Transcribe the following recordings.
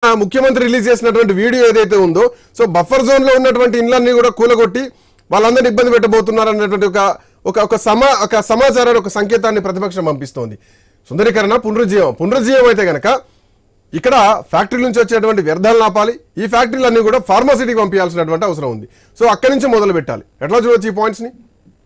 ముఖ్యమంత్రి రిలీజ్ చేసినటువంటి వీడియో ఏదైతే ఉందో సో బఫర్ జోన్ లో ఉన్నటువంటి ఇండ్లన్నీ కూడా కూలగొట్టి వాళ్ళందరినీ ఇబ్బంది పెట్టబోతున్నారు అన్నటువంటి ఒక ఒక ఒక సమా ఒక సమాచారాన్ని ఒక సంకేతాన్ని ప్రతిపక్షం పంపిస్తోంది సుందరీకరణ పునరుజ్జీవం పునరుజ్జీవం అయితే గనక ఇక్కడ ఫ్యాక్టరీ నుంచి వచ్చేటువంటి వ్యర్థాలను ఆపాలి ఈ ఫ్యాక్టరీలన్నీ కూడా ఫార్మాసిటీకి పంపించాల్సినటువంటి అవసరం ఉంది సో అక్కడి నుంచి మొదలు పెట్టాలి ఎట్లా చూడొచ్చు ఈ పాయింట్స్ ని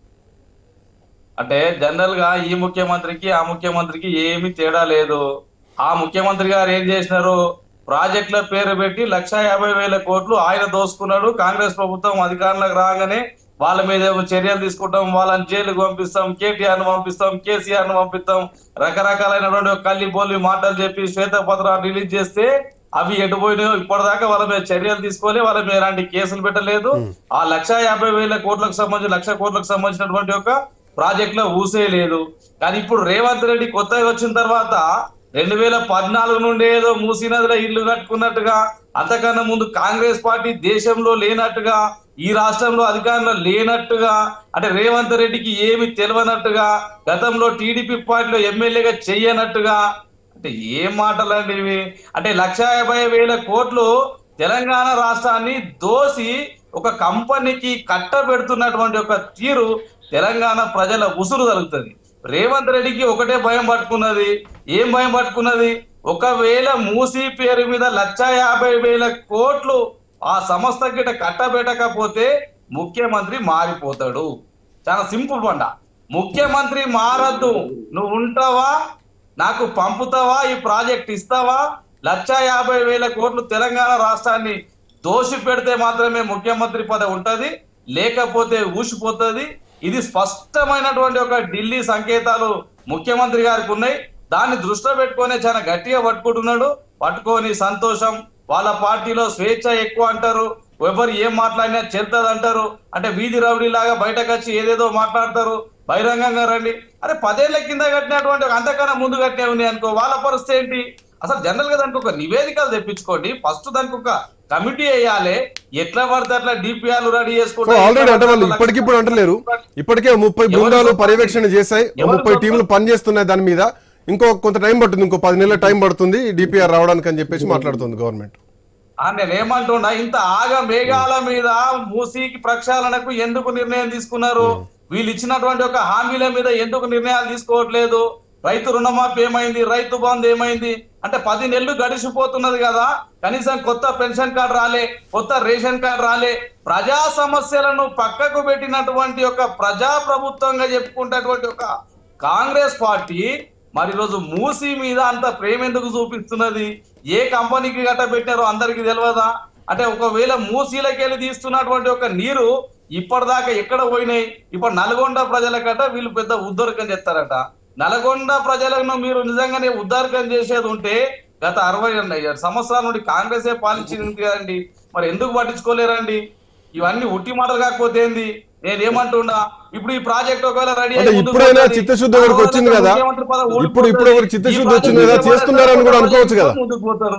అంటే జనరల్ గా ఈ ముఖ్యమంత్రికి ఆ ముఖ్యమంత్రికి ఏమీ తేడా లేదు ఆ ముఖ్యమంత్రి గారు ఏం చేసినారు ప్రాజెక్టుల పేరు పెట్టి లక్ష యాభై వేల కోట్లు ఆయన దోసుకున్నాడు కాంగ్రెస్ ప్రభుత్వం అధికారంలోకి రాగానే వాళ్ళ మీద ఏమో చర్యలు తీసుకుంటాం వాళ్ళని జైలుకు పంపిస్తాం కేటీఆర్ ను పంపిస్తాం కేసీఆర్ ను పంపిస్తాం రకరకాలైనటువంటి ఒక కల్లి బోలి మాటలు చెప్పి శ్వేతపత్రాలు రిలీజ్ చేస్తే అవి ఎటు పోయినాయో ఇప్పటిదాకా వాళ్ళ మీద చర్యలు తీసుకోలే వాళ్ళ మీద ఎలాంటి కేసులు పెట్టలేదు ఆ లక్ష యాభై వేల కోట్లకు సంబంధించి లక్ష కోట్లకు సంబంధించినటువంటి ఒక ప్రాజెక్ట్ లో ఊసే లేదు కానీ ఇప్పుడు రేవంత్ రెడ్డి కొత్తగా వచ్చిన తర్వాత రెండు వేల పద్నాలుగు నుండి ఏదో మూసీ నదిలో ఇల్లు కట్టుకున్నట్టుగా అంతకన్నా ముందు కాంగ్రెస్ పార్టీ దేశంలో లేనట్టుగా ఈ రాష్ట్రంలో అధికారంలో లేనట్టుగా అంటే రేవంత్ రెడ్డికి ఏమి తెలియనట్టుగా గతంలో టీడీపీ పార్టీలో ఎమ్మెల్యేగా చెయ్యనట్టుగా అంటే ఏం మాటలండి ఇవి అంటే లక్ష యాభై వేల కోట్లు తెలంగాణ రాష్ట్రాన్ని దోసి ఒక కంపెనీకి కట్టబెడుతున్నటువంటి ఒక తీరు తెలంగాణ ప్రజల ఉసురు తగులుతుంది రేవంత్ రెడ్డికి ఒకటే భయం పట్టుకున్నది ఏం భయం పట్టుకున్నది ఒకవేళ మూసీ పేరు మీద లక్ష యాభై వేల కోట్లు ఆ సంస్థ గిట కట్టబెట్టకపోతే ముఖ్యమంత్రి మారిపోతాడు చాలా సింపుల్ పండ ముఖ్యమంత్రి మారద్దు నువ్వు ఉంటావా నాకు పంపుతావా ఈ ప్రాజెక్ట్ ఇస్తావా లక్ష యాభై వేల కోట్లు తెలంగాణ రాష్ట్రాన్ని దోషి పెడితే మాత్రమే ముఖ్యమంత్రి పదవి ఉంటది లేకపోతే ఊసిపోతుంది ఇది స్పష్టమైనటువంటి ఒక ఢిల్లీ సంకేతాలు ముఖ్యమంత్రి గారికి ఉన్నాయి దాన్ని దృష్టిలో పెట్టుకొని చాలా గట్టిగా పట్టుకుంటున్నాడు పట్టుకొని సంతోషం వాళ్ళ పార్టీలో స్వేచ్ఛ ఎక్కువ అంటారు ఎవరు ఏం మాట్లాడినా చెల్తది అంటారు అంటే వీధి రౌడీ లాగా బయటకు వచ్చి ఏదేదో మాట్లాడతారు బహిరంగంగా రండి అరే పదేళ్ల కింద కట్టినటువంటి ఒక అంతకన్నా ముందు కట్టినవి ఉన్నాయి అనుకో వాళ్ళ పరిస్థితి ఏంటి అసలు జనరల్ గా దానికి ఒక నివేదికలు తెప్పించుకోండి ఫస్ట్ దానికి ఒక కమిటీ వేయాలి ఎట్లా పడితే అట్లా డిపిఆర్లు రెడీ సో ఆల్రెడీ అంటే వాళ్ళు ఇప్పటికిప్పుడు అంటలేరు ఇప్పటికే ముప్పై బృందాలు పర్యవేక్షణ చేశాయి ఓ ముప్పై టీంలు పనిచేస్తున్నాయి దాని మీద ఇంకో కొంత టైం పడుతుంది ఇంకో పది నెలల టైం పడుతుంది డిపిఆర్ రావడానికి అని చెప్పేసి మాట్లాడుతుంది గవర్నమెంట్ ఆ, నేను ఏమంటున్నా ఇంత ఆగ మేఘాల మీద మూసీకి ప్రక్షాళనకు ఎందుకు నిర్ణయం తీసుకున్నారు వీళ్ళు ఇచ్చినటువంటి ఒక హామీల మీద ఎందుకు నిర్ణయాలు తీసుకోవట్లేదు రైతు రుణమాఫీ ఏమైంది రైతు బంధు ఏమైంది అంటే పది నెలలు గడిచిపోతున్నది కదా కనీసం కొత్త పెన్షన్ కార్డు రాలే కొత్త రేషన్ కార్డు రాలే ప్రజా సమస్యలను పక్కకు పెట్టినటువంటి ఒక ప్రజా ప్రభుత్వంగా చెప్పుకుంటటువంటి ఒక కాంగ్రెస్ పార్టీ మరి ఈరోజు మూసీ మీద అంత ప్రేమ ఎందుకు చూపిస్తున్నది ఏ కంపెనీకి గట్ట పెట్టారో అందరికి తెలియదా అంటే ఒకవేళ మూసీలకి వెళ్ళి తీస్తున్నటువంటి ఒక నీరు ఇప్పటిదాకా ఎక్కడ పోయినాయి ఇప్పుడు నల్గొండ ప్రజల గట్ట వీళ్ళు పెద్ద ఉద్ధరకం చేస్తారట నల్గొండ ప్రజలను మీరు నిజంగానే ఉద్ధరకం చేసేది ఉంటే గత అరవై సంవత్సరాల నుండి కాంగ్రెసే పాలించింది కదండి మరి ఎందుకు పట్టించుకోలేరండి ఇవన్నీ ఉట్టి మాటలు కాకపోతే ఏంది నేను ఏమంటున్నా ఇప్పుడు ఈ ప్రాజెక్ట్ ఒకవేళ రెడీ అంటే ఇప్పుడైనా చిత్తశుద్ధి ఒకరికి వచ్చింది కదా ఇప్పుడు ఇప్పుడు ఒకరికి చిత్తశుద్ధి వచ్చింది కదా చేస్తున్నారని కూడా అనుకోవచ్చు కదా ముందుకు పోతారు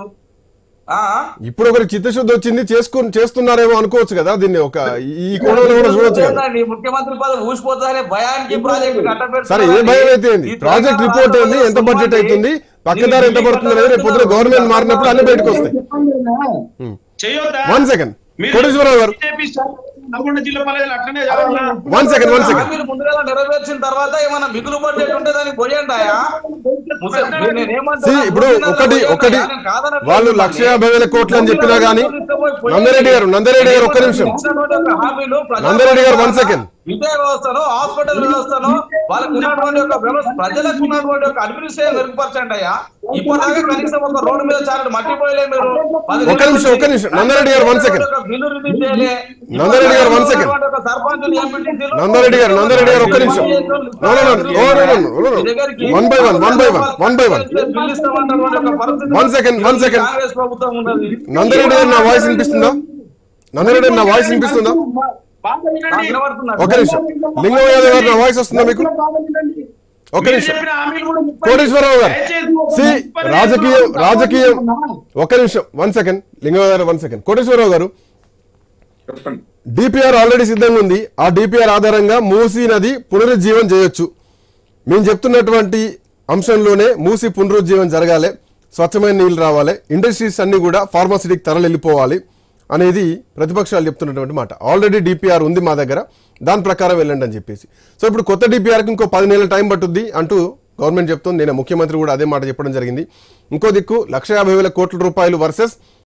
ఆ ఇప్పుడు ఒకరికి చిత్తశుద్ధి వచ్చింది చేసుకు చేస్తున్నారేమో అనుకోవచ్చు కదా దీన్ని ఒక ఈ కోణంలో కూడా చూడొచ్చు కదా ఏంటండి, ముఖ్యమంత్రి పదవి ఊసిపోతారనే భయానికి ప్రాజెక్ట్ కట్టబెడుతున్నారు. సరే ఏ భయం అయితే ఏంది ఈ ప్రాజెక్ట్ తెలంగాణ రిపోర్ట్ ఏంది ఎంత రాష్ట్రంలో బడ్జెట్ అవుతుంది పక్కదారి ఎంత ఢిల్లీ పడుతుంది అనేది రేపు పొద్దున గవర్నమెంట్ మారినప్పుడు అన్ని బయటకు వస్తాయి చేయొద్దా వన్ సెకండ్ మీరు కోటేశ్వరరావు గారు బీజేపీ శాసన నల్గొండ జిల్లా ప్రజలు అట్లనే జరగాలా? వన్ సెకండ్ వన్ సెకండ్ హామీలు ముందుగా నెరవేర్చిన తర్వాత ఏమైనా మిగులు బడ్జెట్ ఉంటే దానికి పోయండాయా See, ఇప్పుడు ఒకటి ఒకటి వాళ్ళు లక్ష యాభై వేల కోట్లు అని చెప్పినా గానీ నందరెడ్డి గారు నందరెడ్డి గారు ఒక్క నిమిషం నందరెడ్డి గారు one second. విద్యా వ్యవస్థను హాస్పిటల్ వ్యవస్థను వాళ్ళకు ఉన్నటువంటి ఒక వ్యవస్థ ప్రజలకు ఉన్నటువంటి ఒక అడ్మినిస్ట్రేషన్ మెరుగుపరచండి అయ్యా ఇప్పటిదాకా కనీసం ఒక రోడ్డు మీద చాలా మట్టిపోయలే మీరు పది ఒక్క నిమిషం, ఒక్క నిమిషం. నందరెడ్డి గారు one second. ఒక బిల్లు రిలీజ్ చేయలే. నందరెడ్డి గారు one second. ఒక సర్పంచులు, ఎంపీటీసీలు నందరెడ్డి గారు నందరెడ్డి గారు ఒక్క నిమిషం No, no, no, no, no, no, no, no. One by one, one by one, one by one. Bill ఇస్తామన్నటువంటి ఒక పరిస్థితి One second, one second. Congress ప్రభుత్వం ఉన్నది నందరెడ్డి గారు నా వాయిస్ వినిపిస్తుందా నందరెడ్డి గారు నా వాయిస్ వినిపిస్తుందా బాగా వినండి. నాకు వినబడుతున్నది. ఒక నిమిషం లింగం యాదవ్ గారు నా వాయిస్ వస్తుందా మీకు ఒక మీరు నిమిషం చెప్పిన హామీలు కూడా ముప్పై- కోటేశ్వరరావు గారు దయచేసి ఒక సి ముప్పై రాజకీయం నిమిషాలు రాజకీయం కావాలన్నా? ఒక నిమిషం వన్ సెకండ్ లింగం గారు వన్ సెకండ్ కోటేశ్వరరావు గారు చెప్పండి డిపిఆర్ ఆల్రెడీ సిద్ధంగా ఉంది ఆ డిపిఆర్ ఆధారంగా మూసీ నది పునరుజ్జీవం చేయొచ్చు మేము చెప్తున్నటువంటి అంశంలోనే మూసి పునరుజ్జీవం జరగాలి స్వచ్ఛమైన నీళ్ళు రావాలి ఇండస్ట్రీస్ అన్ని కూడా ఫార్మాసిటీకి తరలిపోవాలి అనేది ప్రతిపక్షాలు చెప్తున్నటువంటి మాట ఆల్రెడీ డిపిఆర్ ఉంది మా దగ్గర దాని ప్రకారం వెళ్ళండి అని చెప్పేసి సో ఇప్పుడు కొత్త డిపిఆర్కి ఇంకో పది నెలల టైం పట్టుద్ది అంటూ గవర్నమెంట్ చెప్తుంది నేను ముఖ్యమంత్రి కూడా అదే మాట చెప్పడం జరిగింది ఇంకో దిక్కు లక్ష యాభై వేల కోట్ల రూపాయలు వర్సెస్